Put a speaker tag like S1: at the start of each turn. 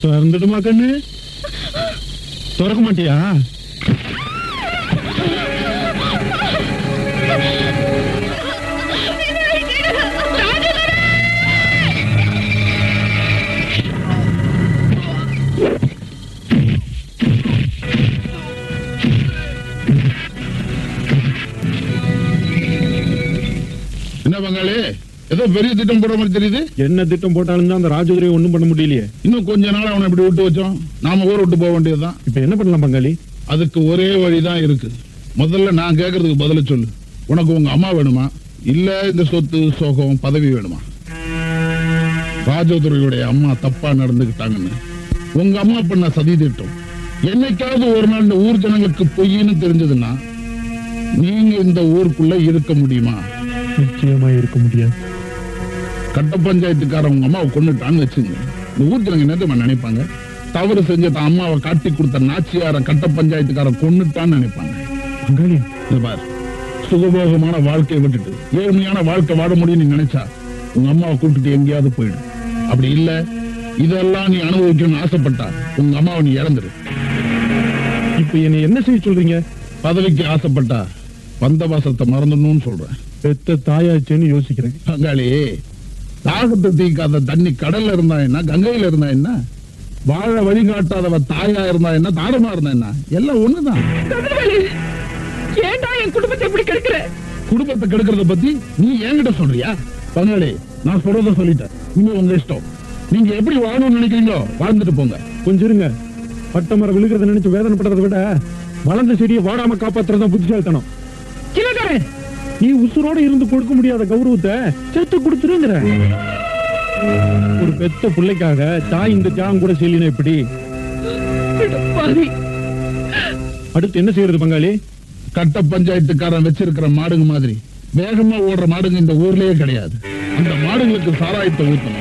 S1: திறந்துடுமா கண்ணு திறக்க மாட்டியா
S2: என்ன பங்காளி ஏதோ பெரிய திட்டம் போடுற மாதிரி தெரியுது
S1: என்ன திட்டம் போட்டாலும் தான் அந்த ராஜதுரையை ஒண்ணும் பண்ண முடியலையே
S2: இன்னும் கொஞ்ச நாள் அவனை இப்படி விட்டு வச்சோம் நாம ஊரை விட்டு போக வேண்டியதுதான்
S1: இப்ப என்ன பண்ணலாம் பங்காளி
S2: அதுக்கு ஒரே வழிதான் இருக்கு முதல்ல நான் கேக்குறதுக்கு பதில சொல்லு உனக்கு உங்க அம்மா வேணுமா இல்ல இந்த சொத்து சோகம் பதவி வேணுமா ராஜதுரையுடைய அம்மா தப்பா நடந்துகிட்டாங்கன்னு உங்க அம்மா பண்ண சதி திட்டம் என்னைக்காவது ஒரு நாள் இந்த ஊர் ஜனங்களுக்கு பொய்ன்னு தெரிஞ்சதுன்னா நீங்க இந்த ஊருக்குள்ள இருக்க முடியுமா
S1: நிச்சயமா இருக்க முடியாது
S2: கட்ட பஞ்சாயத்துக்காரன் உங்க அம்மாவை கொண்டுட்டான்னு வச்சுங்க இந்த ஊர் ஜனங்க என்ன தெரியுமா நினைப்பாங்க தவறு செஞ்ச தன் அம்மாவை காட்டி கொடுத்த நாச்சியார கட்ட பஞ்சாயத்துக்காரன் கொன்னுட்டான்னு நினைப்பாங்க
S1: பங்காளி
S2: இங்க பாரு சுகபோகமான வாழ்க்கையை விட்டுட்டு ஏழ்மையான வாழ்க்கை வாழ முடியும்னு நீ நினைச்சா உங்க அம்மாவை கூப்பிட்டுட்டு எங்கேயாவது போயிடு அப்படி இல்ல இதெல்லாம் நீ அனுபவிக்கணும்னு ஆசைப்பட்டா உங்க அம்மாவை நீ இழந்துரு
S1: இப்ப என்ன என்ன செய்ய சொல்றீங்க
S2: பதவிக்கு ஆசைப்பட்டா வந்த வாசத்தை மறந்துடணும்னு சொல்றேன்
S1: பெத்த தாயாச்சேன்னு யோசிக்கிறேன்
S2: பங்காளி தாகத்தை தீக்காத தண்ணி கடல்ல இருந்தா என்ன கங்கையில இருந்தா என்ன வாழ வழிகாட்டாதவ தாயா இருந்தா என்ன தாரமா இருந்தா என்ன எல்லாம் ஒண்ணுதான்
S3: கதிரவேலு ஏன்டா என் குடும்பத்தை இப்படி கெடுக்கிற
S2: குடும்பத்தை கெடுக்கிறத பத்தி நீ என்கிட்ட சொல்றியா பங்காளி நான் சொல்றத சொல்லிட்டேன் இனிமே உங்க இஷ்டம் நீங்க எப்படி வாழணும்னு நினைக்கிறீங்களோ வாழ்ந்துட்டு போங்க
S1: கொஞ்சம் இருங்க பட்ட மரம் விழுகிறத நினைச்சு வேதனைப்படுறதை விட வளர்ந்த செடியை வாடாம காப்பாத்துறதா புத்திசாலித்தனம்
S3: சிலகரன்
S1: நீ உசுரோட இருந்து கொடுக்க முடியாத கௌரவத்தை சேர்த்து கொடுத்துருங்கிற ஒரு பெத்த பிள்ளைக்காக தாய் இந்த தியாகம் கூட செய்யலினா எப்படி
S3: பாவி
S1: அடுத்து என்ன செய்யறது பங்காளி
S2: கட்ட பஞ்சாயத்துக்காரன் வச்சிருக்கிற மாடுங்க மாதிரி வேகமா ஓடுற மாடுங்க இந்த ஊர்லயே கிடையாது அந்த மாடுங்களுக்கு சாராயத்தை ஊத்தணும்